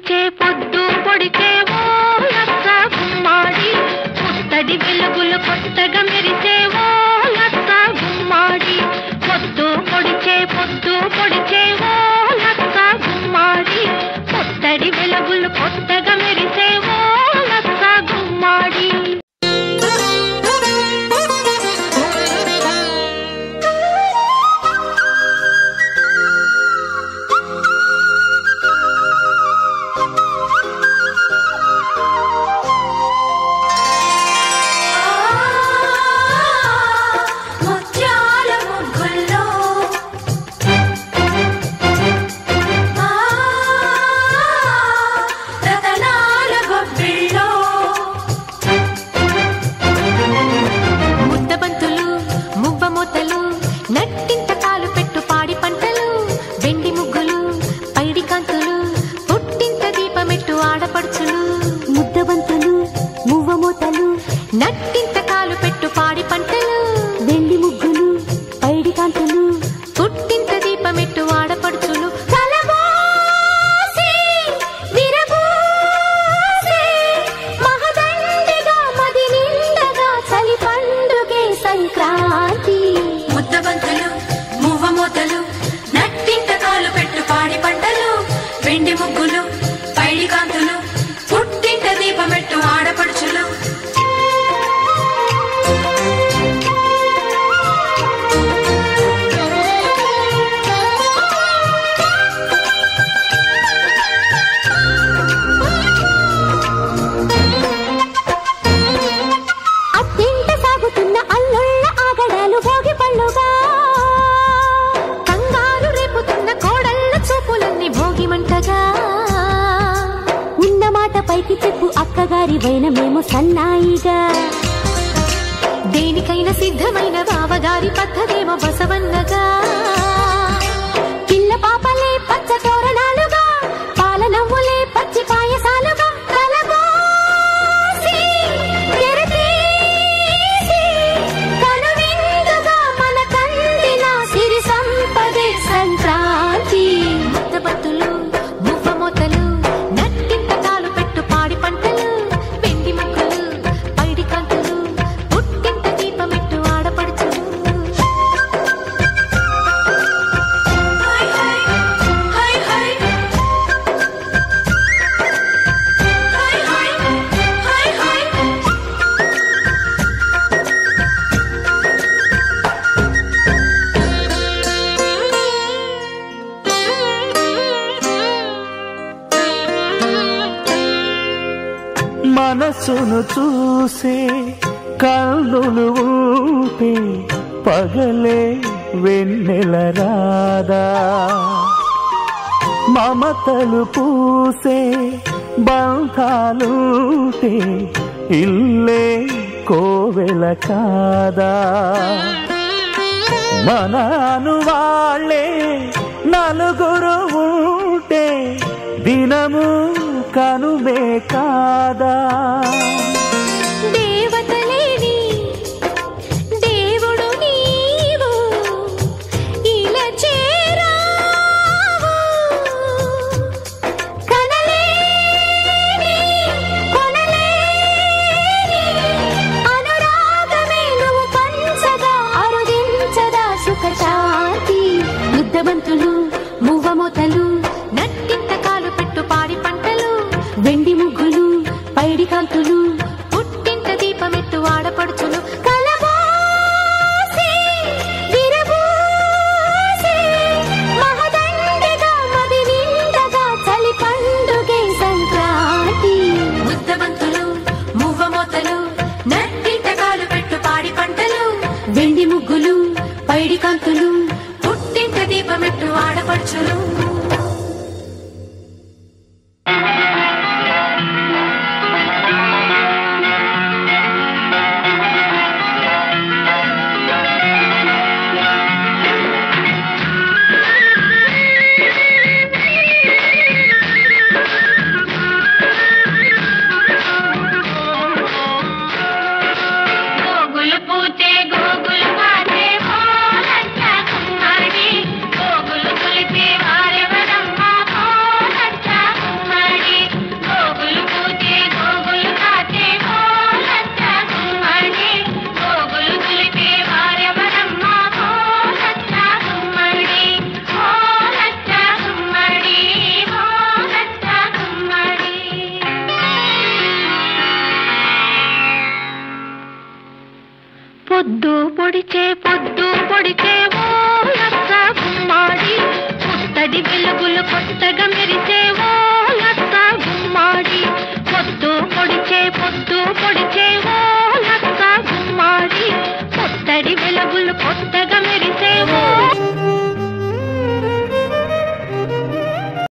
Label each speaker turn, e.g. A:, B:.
A: పొడిచే పొద్దు పొడిచే ఓ లచ్చ గుమ్మాడి పుత్తడి వెలుగులు కొత్తగా మెరిసే ఓ లచ్చ గుమ్మాడి పొద్దు పొడిచే పొద్దు పొడిచే ఓ లచ్చ గుమ్మాడి పుత్తడి వెలుగులు కొత్తగా మెరిసే ఓ లచ్చ గుమ్మాడి
B: ముత్యాల ముగ్గుల్లో ఆ రతనాల గొబ్బిల్లో
C: ముద్దబంతులు మువ్వ మూతలు నట్టింత కాలు పెట్టు పాడి పంటలు వెండి ముగ్గులు పైడి కాంతులు పుట్టింత దీపమెట్టు ఆడపడుచులు ముద్దబంతులు మువ్వ మూతలు నట్టింత కాలు పెట్టు పాడి పంటలు వెండి ముగ్గులు పైడి కాంతులు పుట్టింత దీపమెట్టు ఆడపడుచులు కలబోసి, విరబోసి, మహదండిగా మది నిండగా చలి పండుగే సంక్రాంతి
B: ముద్దబంతులు మువ్వ మూతలు నట్టింట కాలు పెట్టు పాడి పంటలు వెండి ముగ్గులు పైడి కాంతులు పుట్టింట దీపమెట్టు ఆడపడుచులు
C: అత్తింట సాగుతున్న అల్లుళ్ళ ఆగడాలు భోగి పళ్ళుగా కంగారు రేపుతున్న కోడళ్ళ చూపులన్నీ భోగి మంటగా ఉన్న మాట పైకి చెప్పు అక్కగారి వైన మేము సన్నాయిగా దేనికైనా సిద్ధమైన బావగారి పద్ధతేమో బసవన్నగా పిల్ల పాపలే పచ్చ తోరణాలుగా పాల నవ్వులే పచ్చి పాయసాలుగా కలబోసి, తెరతీసి, కనువిందుగా మన కందిన సిరి సంపదే సంక్రాంతి ముద్దబత్తులు మువ్వ మూతలు నట్టింట కాలు పెట్టు పాడి పంటలు వెండి ముక్కలు పైడి కాంతులు పుట్టింట దీపమెట్టు ఆడపడుచులు
B: హై హై హై హై హై హై హై హై
D: మనసును చూసే కన్నులు ఊపే పగలే వెన్నెల రాదా మమతలు పూసే బంధాలుంటే ఇల్లే కోవెల కాదా మనను వాళ్ళే నలుగురు ఉంటే దినము కనుమే కాదా
C: దేవతలేని దేవుడు నీవు ఇలా చేరావు కనలేని కొనలేని అనురాగమే నువ్వు పంచగా అరుదించదా సుఖ శాంతి ముద్దబంతులు మువ్వమూతలు నట్టింట కాలు పెట్టు పాడి పంటలు వెండి ముగ్గులు పైడి కాంతులు పుట్టింట దీపమెట్టు ఆడపడుచులు కలబోసి, విరబోసి, మహదండిగా మది నిండగా చలి పండుగే సంక్రాంతి
B: ముద్దబంతులు మువ్వ మూతలు నట్టింట కాలు పెట్టు పాడి పంటలు
C: వెండి ముగ్గులు పైడి కాంతులు
B: పుట్టింట దీపమెట్టు ఆడపడుచులు
A: గోగులు పూచే గోగులు కాచే పొద్దు పొడిచే పొద్దు పొడిచే ఓ లచ్చ గుమ్మాడి పుత్తడి వెలుగులు కొత్తగా మెరిసే ఓ లచ్చ గుమ్మాడి పొద్దు పొడిచే పొద్దు పొడిచే ఓ లచ్చ గుమ్మాడి పుత్తడి వెలుగులు కొత్తగా